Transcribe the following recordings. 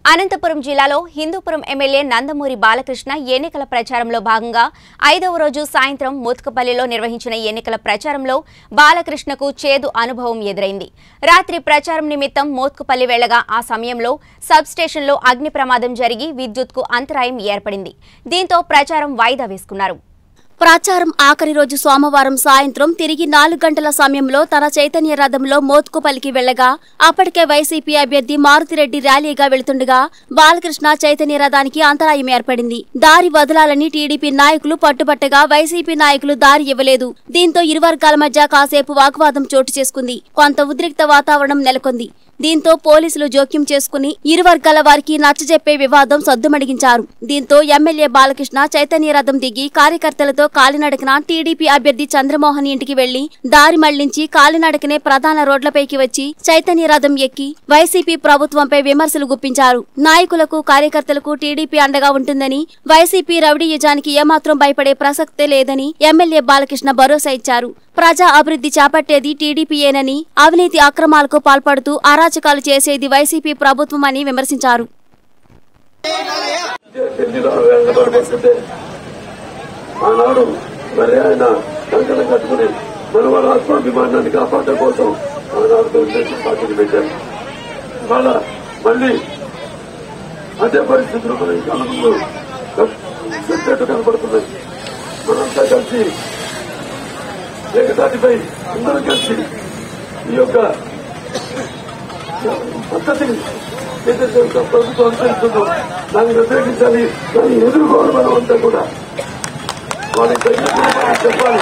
అనంతపురం జిల్లాలో హిందూపురం ఎమ్మెల్యే నందమూరి బాలకృష్ణ ఎన్నికల ప్రచారంలో భాగంగా ఐదవ రోజు సాయంత్రం మోత్కపల్లిలో నిర్వహించిన ఎన్నికల ప్రచారంలో బాలకృష్ణకు చేదు అనుభవం ఎదురైంది రాత్రి ప్రచారం నిమిత్తం మోత్కుపల్లి వెళ్లగా ఆ సమయంలో సబ్ స్టేషన్లో అగ్ని ప్రమాదం జరిగి విద్యుత్కు అంతరాయం ఏర్పడింది దీంతో ప్రచారం వాయిదా వేసుకున్నారు ప్రచారం ఆఖరి రోజు సోమవారం సాయంత్రం తిరిగి నాలుగు గంటల సమయంలో తన చైతన్య రథంలో మోత్కుపల్లికి వెళ్లగా అప్పటికే వైసీపీ అభ్యర్థి మారుతిరెడ్డి ర్యాలీగా వెళుతుండగా బాలకృష్ణ చైతన్య రథానికి అంతరాయం ఏర్పడింది దారి వదలాలని టీడీపీ నాయకులు పట్టుబట్టగా వైసీపీ నాయకులు దారి ఇవ్వలేదు దీంతో ఇరు వర్గాల మధ్య కాసేపు వాగ్వాదం చోటు చేసుకుంది కొంత ఉద్రిక్త వాతావరణం నెలకొంది దీంతో పోలీసులు జోక్యం చేసుకుని ఇరు వర్గాల వారికి నచ్చజెప్పే వివాదం సద్దుమణిగించారు దీంతో ఎమ్మెల్యే బాలకృష్ణ చైతన్య రథం దిగి కార్యకర్తలతో కాలినడకన టీడీపీ అభ్యర్థి చంద్రమోహన్ ఇంటికి వెళ్లి దారి మళ్లించి కాలినడకనే ప్రధాన రోడ్లపైకి వచ్చి చైతన్య రథం ఎక్కి వైసీపీ ప్రభుత్వంపై విమర్శలు గుప్పించారు నాయకులకు కార్యకర్తలకు టీడీపీ అండగా ఉంటుందని వైసీపీ రౌడీ యుజానికి ఏమాత్రం భయపడే ప్రసక్తే లేదని ఎమ్మెల్యే బాలకృష్ణ భరోసా ఇచ్చారు ప్రజా అభివృద్ధి చేపట్టేది టీడీపీయేనని అవినీతి అక్రమాలకు పాల్పడుతూ అరాచకాలు చేసేది వైసీపీ ప్రభుత్వమని విమర్శించారు ఢిల్లీలో వెళ్ళబడిపోతుంటే ఆనాడు మరి ఆయన కంకణ కట్టుకుని మనవర ఆత్మాభిమానాన్ని కాపాడడం కోసం ఆనాడు తెలుగుదేశం పార్టీని పెట్టారు ఇవాళ మళ్ళీ అదే పరిస్థితులు మన ఈ కాలంలో పెట్టేట్టు కనపడుతున్నాయి మనంతా కలిసి ఏకతాటిపై అందరం కలిసి ఈ యొక్క పద్ధతిని ఏదైతే ఒక ప్రభుత్వం అనుసరిస్తుందో దాన్ని వ్యతిరేకించాలి దాన్ని ఎదుర్కోవాలి మనం అంతా కూడా వాళ్ళకి తగిన గుణపాఠం చెప్పాలి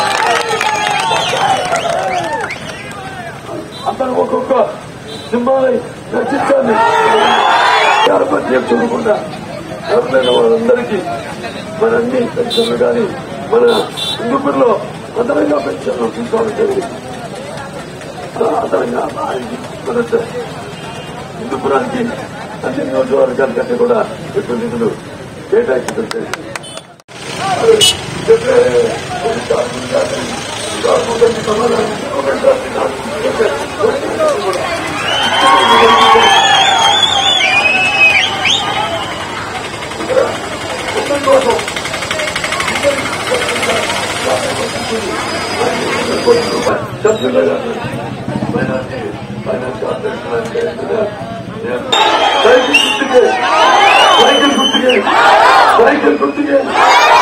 అందరూ ఒక్కొక్క సింహాలై రక్షించాలి ఏర్పడి చూడకుండా ఎవరైనా వాళ్ళందరికీ మన అన్ని పెన్షన్లు కానీ మన హిందూపూర్లో అదనంగా పెన్షన్లు తీసుకోవాలని జరిగింది అదనంగా మన హిందూపురానికి అన్ని నియోజకవర్గాల కంటే కూడా ఎక్కువ నిధులు కేటాయించడం జరిగింది చెప్పే కొన్ని కారణాలు కానీ గవర్నమెంట్ సమాధానం సభ్యులు మైనార్టీ ఫైనాన్స్ కార్పొరేషన్ సైకిల్ గుర్తుకే సైకిల్ గుర్తుకే సైకిల్ గుర్తుకే